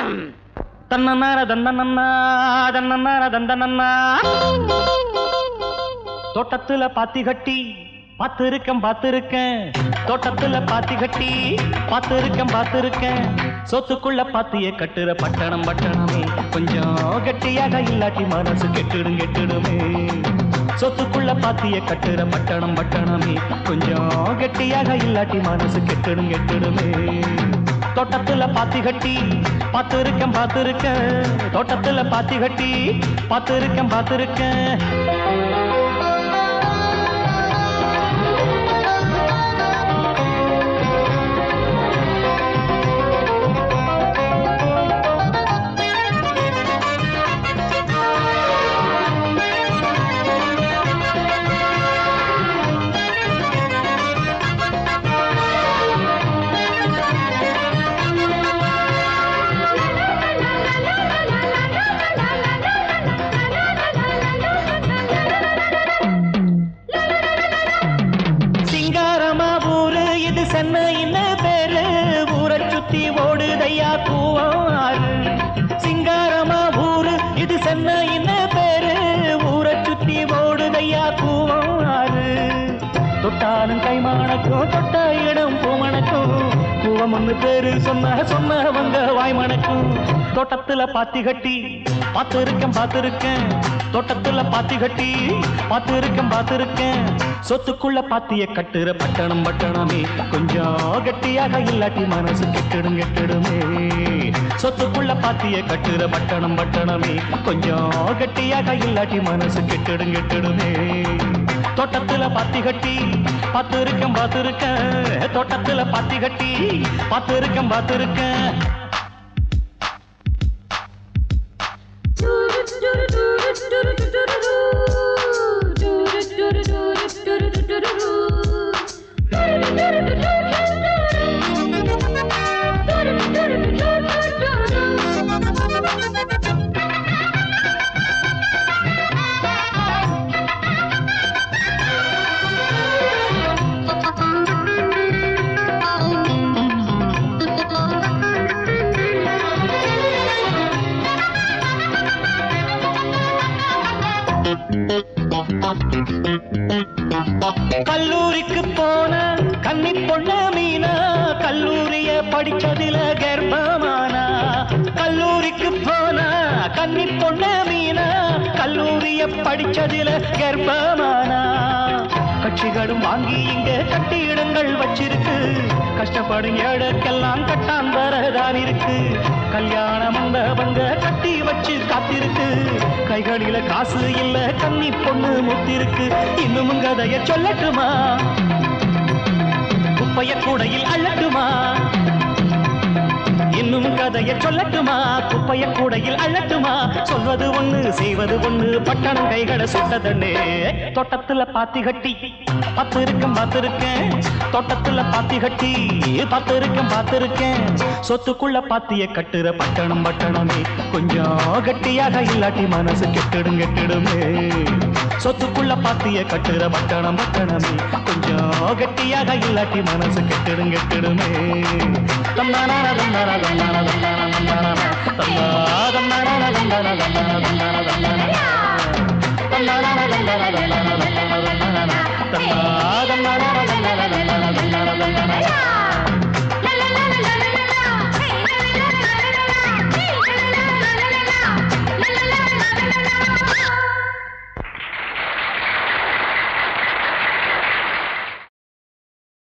தன்னன்னார தந்தனன்னா தன்னன்னார தந்தனன்னா தோட்டத்துல பாத்தி கட்டி பார்த்திருக்கேன் பார்த்திருக்கேன் தோட்டத்துல பாத்தி கட்டி பார்த்திருக்கேன் பார்த்திருக்கேன் சொத்துக்குள்ள பாத்திய கட்டுற பட்டணம் பட்டணமே கொஞ்சம் கெட்டியாக இல்லாட்டி மனசு கெட்டுடும் கெட்டுடுமே சொத்துக்குள்ள பாத்திய கட்டுற பட்டணம் பட்டணமே கொஞ்சம் கெட்டியாக இல்லாட்டி மனசு கெட்டுடும் கெட்டுடுமே தோட்டத்துல பாத்தி கட்டி பார்த்திருக்கேன் பார்த்திருக்கேன் தோட்டத்துல பாத்தி கட்டி பார்த்திருக்கேன் பார்த்திருக்கேன் சிங்காரமா ஊரு இது சென்னைன்னு பேரு ஊரை சுத்தி ஓடுதையா கூவாறு சிங்காரமா ஊரு இது சென்னைன்னு பேரு ஊரை சுத்தி ஓடுதையா கூவாறு தொட்டாலும் கைமானக்கும் தொட்ட இடம் பூமணக்கும் கூவம் ஒண்ணு பேரு சொன்ன சொன்னவங்க வாய்மணக்கும் தோட்டத்துல பாத்தி கட்டி பார்த்திருக்கேன் பார்த்திருக்கேன் தோட்டத்துல பாத்தி கட்டி பார்த்திருக்கேன் பார்த்திருக்கேன் சொத்துக்குள்ள பாத்திய கட்டுற பட்டணம் பட்டணமே கொஞ்சம் கெட்டியாக இல்லாட்டி மனசு கெட்டிடும் கெட்டிடுமே சொத்துக்குள்ள பாத்திய கட்டுற பட்டணம் பட்டணமே கொஞ்சம் கெட்டியாக இல்லாட்டி மனசு கெட்டிடும் கெட்டிடுமே தோட்டத்துல பாத்தி கட்டி பார்த்திருக்கேன் பார்த்திருக்கேன் தோட்டத்துல பாத்தி கட்டி பார்த்திருக்கேன் பார்த்திருக்கேன் கல்லூரிக்கு போன கன்னி பொண்ண மீனா கல்லூரிய படிச்சதுல கர்ப்பமானா கல்லூரிக்கு போன கன்னி பொண்ண மீனா கல்லூரிய படிச்சதுல கர்ப்பமானா கட்சிகளும் வாங்கி இங்க கட்டிடங்கள் வச்சிருக்கு கஷ்டப்படும் ஏழைக்கெல்லாம் கட்டாந்தரதான் இருக்கு கல்யாண மண்டபங்க கட்டி வச்சு காத்திருக்கு கைகளில காசு இல்ல கன்னி பொண்ணு முத்திருக்கு இன்னும் கதைய சொல்லட்டுமா குப்பைய கூடையில் அள்ளட்டுமா இன்னும் கதைய சொல்லட்டுமா குப்பைய கூடையில் அள்ளட்டுமா சொல்வது ஒண்ணு செய்வது ஒண்ணு பட்டணம் கைகளை சுட்டதண்ணே தோட்டத்துல பாத்தி கட்டி பத்து இருக்கேன் பார்த்திருக்கேன் தோட்டத்துல பாத்தி கட்டி பத்து இருக்கேன் பார்த்திருக்கேன் சொத்துக்குள்ள பாத்திய கட்டுற பட்டணம் பட்டணமே கொஞ்சம் கட்டியாக இல்லாட்டி மனசு கெட்டிடும் கெட்டிடுமே சொத்துக்குள்ள பாத்திய கட்டுற பட்டணம் பட்டணமே கொஞ்சம் கட்டியாக இல்லாட்டி மனசு கெட்டிடும் கெட்டிடுமே தந்தானா தந்தானா தந்தானா தந்தானா தந்தானா தந்தா தந்தானா தந்தானா தந்தானா தந்தானா தந்தானா தந்தானா தந்தானா தந்தானா தந்தானா தந்தானா தந்தா தந்தானா தந்தானா தந்தானா தந்தானா தந்தானா